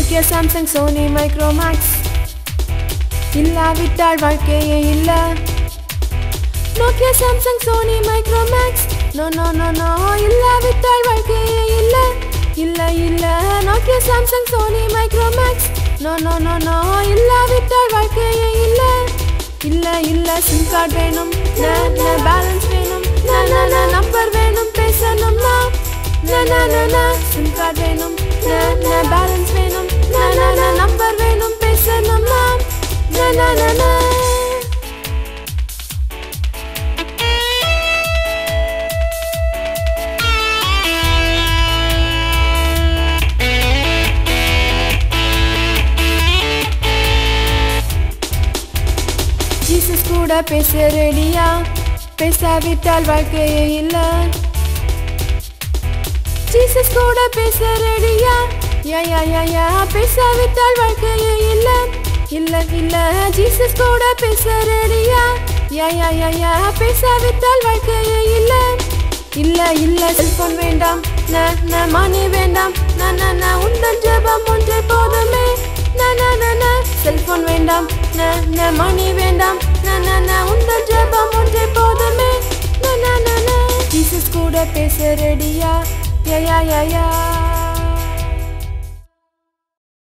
Nokia Samsung Sony Micromax இல்லாவிட்டால் வாழ்க்கையே இல்ல Nokia Samsung Sony Micromax no no no no இல்லாவிட்டால் வாழ்க்கையே இல்ல இல்ல இல்ல Nokia Samsung Sony Micromax no no no no இல்லாவிட்டால் வாழ்க்கையே இல்ல இல்ல இல்ல சிம் கார்டு வேணும் பேலன்ஸ் வேணும் நம்பர் வேணும் பேசணும்னா சிம் கார்டு வேணும் பேலன்ஸ் வேணும் நம்பர் வேணும் பேசணும்னா ஜீசஸ் கூட பேச ரெடியா பேசாவிட்டால் வாழ்க்கையே இல்ல ஜீசஸ் கூட பேச ரெடியா யா யா யா யா பேசாவிட்டால் வாழ்க்கையே இல்ல இல்ல இல்ல ஜீசஸ் கூட பேச ரெடியா யா யா யா யா பேசாவிட்டால் வாழ்க்கையே இல்ல இல்ல இல்ல செல்போன் வேண்டாம் ந ந மணி வேண்டாம் ந ந ந உந்தன் ஜெபம் ஒன்றே போதுமே ந ந ந ந செல்போன் வேண்டாம் ந ந மணி வேண்டாம் ந ந ந உந்தன் ஜெபம் ஒன்றே போதுமே ந ந ந ந ஜீசஸ் கூட பேச ரெடியா யா யா யா யா